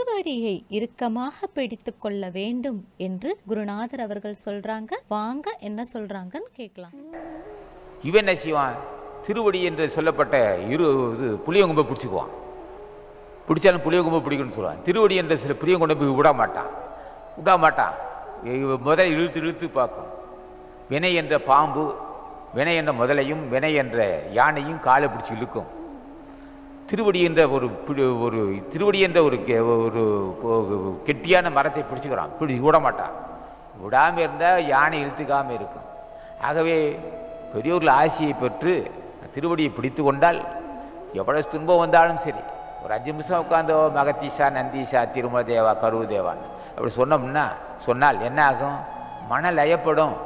திருவடியை இறுக்கமாக பிடித்து கொள்ள வேண்டும் என்று குருநாதர் அவர்கள் சொல்றாங்க வாங்க என்ன சொல்றாங்கன்னு கேட்கலாம் இவன் என்ன செய்வான் திருவடி என்று சொல்லப்பட்ட இரு இது புளியங்கும்பை பிடிச்சிக்குவான் பிடிச்சாலும் புளியங்கும்பை பிடிக்கணும்னு சொல்லுவான் திருவடி என்ற சில புளியம் கொண்டு போய் விட மாட்டான் விட மாட்டான் இவ முதல்ல இழுத்து இழுத்து பார்க்கும் வினை என்ற பாம்பு வினை என்ற முதலையும் வினை என்ற யானையும் காலை பிடிச்சி இழுக்கும் திருவடி என்ற ஒரு பிடி- ஒரு திருவடி என்ற ஒரு கெ- ஒரு ஒரு கெட்டியான மரத்தை பிடிச்சுக்கிறான் பிடி விட மாட்டான் விடாமல் இருந்தால் யானை இழுத்துக்காமல் இருக்கும் ஆகவே பெரியோர்கள் ஆசையை பெற்று திருவடியை பிடித்து கொண்டால் எவ்வளவு துன்பம் வந்தாலும் சரி ஒரு அஞ்சு நிமிஷம் உட்காந்தோ மகத்தீஷா நந்தீஷா திருமல தேவா கருவு தேவான்னு அப்படி சொன்னோம்னா சொன்னால் என்ன ஆகும் மன லயப்படும்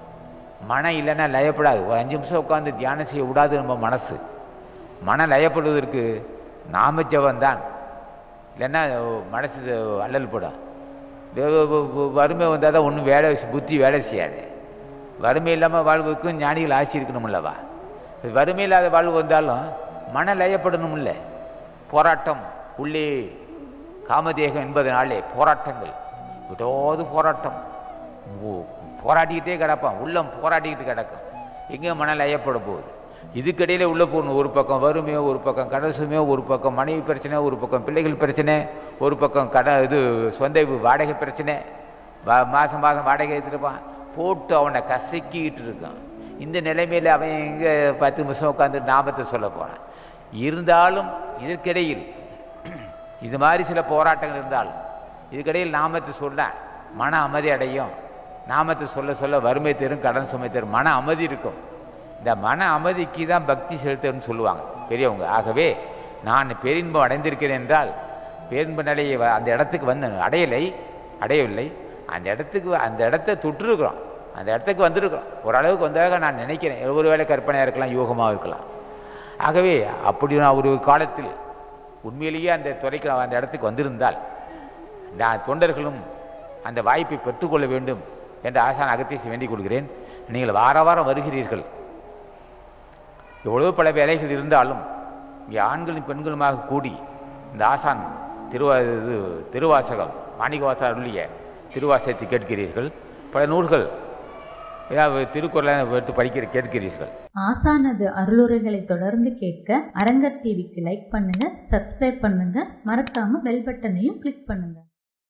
மனம் இல்லைன்னா லயப்படாது ஒரு அஞ்சு நிமிஷம் உட்காந்து தியானம் செய்ய விடாது நம்ம மனசு மன லயப்படுவதற்கு நாமஜபம் தான் இல்லைன்னா மனசு அல்லல் படும் இது வ- வ- வறுமை வந்தால் தான் ஒன்றும் வேலை புத்தி வேலை செய்யாது வறுமை இல்லாமல் வாழ்வுக்கும் ஞானிகள் ஆட்சி இருக்கணும்லவா வறுமை இல்லாத வாழ்வு வந்தாலும் மன லயப்படணும்ல போராட்டம் உள்ளே காமதேகம் என்பதனாலே போராட்டங்கள் விடாது போராட்டம் ஓ- போராடிக்கிட்டே கிடப்பான் உள்ளம் போராடிக்கிட்டு கிடக்கும் எங்கே மன லயப்பட போகுது இதுக்கிடையில உள்ள போகணும் ஒரு பக்கம் வறுமையோ ஒரு பக்கம் கடல் சுமையோ ஒரு பக்கம் மனைவி பிரச்சனை ஒரு பக்கம் பிள்ளைகள் பிரச்சனை ஒரு பக்கம் கட இது சொந்த வீ- வாடகை பிரச்சனை வா- மாசம் மாதம் வாடகை எடுத்துருப்பான் போட்டு அவனை கசக்கிக்கிட்டு இருக்கான் இந்த நிலைமையில் அவன் எங்கே பத்து நிமிஷம் உட்காந்து நாமத்தை சொல்ல போனான் இருந்தாலும் இதற்கிடையில் இது மாதிரி சில போராட்டங்கள் இருந்தாலும் இதுக்கிடையில் நாமத்தை சொல்ல மன அமைதி அடையும் நாமத்தை சொல்ல சொல்ல வறுமை தரும் கடன் சுமை தரும் மன அமைதி இருக்கும் இந்த மன அமைதிக்கு தான் பக்தி செலுத்தணும்னு சொல்லுவாங்க பெரியவங்க ஆகவே நான் பேரின்பம் அடைந்திருக்கிறேன் என்றால் பேரின்ப நிலையை வ- அந்த இடத்துக்கு வந்து அடையலை அடையவில்லை அந்த இடத்துக்கு அந்த இடத்த தொட்டிருக்கிறோம் அந்த இடத்துக்கு வந்திருக்கிறோம் ஓரளவுக்கு வந்ததாக நான் நினைக்கிறேன் ஒருவேளை கற்பனையாக இருக்கலாம் யோகமாக இருக்கலாம் ஆகவே அப்படி நான் ஒரு காலத்தில் உண்மையிலேயே அந்த துறைக்கு நான் அந்த இடத்துக்கு வந்திருந்தால் நான் தொண்டர்களும் அந்த வாய்ப்பை பெற்றுக்கொள்ள வேண்டும் என்று ஆசான் அகத்தீசி வேண்டிக் கொள்கிறேன் நீங்கள் வார வாரம் வருகிறீர்கள் எவ்வளவு பல வேலைகள் இருந்தாலும் இங்கே ஆண்களும் பெண்களுமாக கூடி இந்த ஆசான் திருவா இது திருவாசகம் மாணிக்கவாசர் அருளிய திருவாசகத்தை கேட்கிறீர்கள் பல நூல்கள் ஏதாவது திருக்குறளை எடுத்து படிக்கிற கேட்கிறீர்கள் ஆசானது அருளுரைகளை தொடர்ந்து கேட்க அரங்கர் டிவிக்கு லைக் பண்ணுங்க சப்ஸ்கிரைப் பண்ணுங்க மறக்காம பெல் பட்டனையும் கிளிக் பண்ணுங்க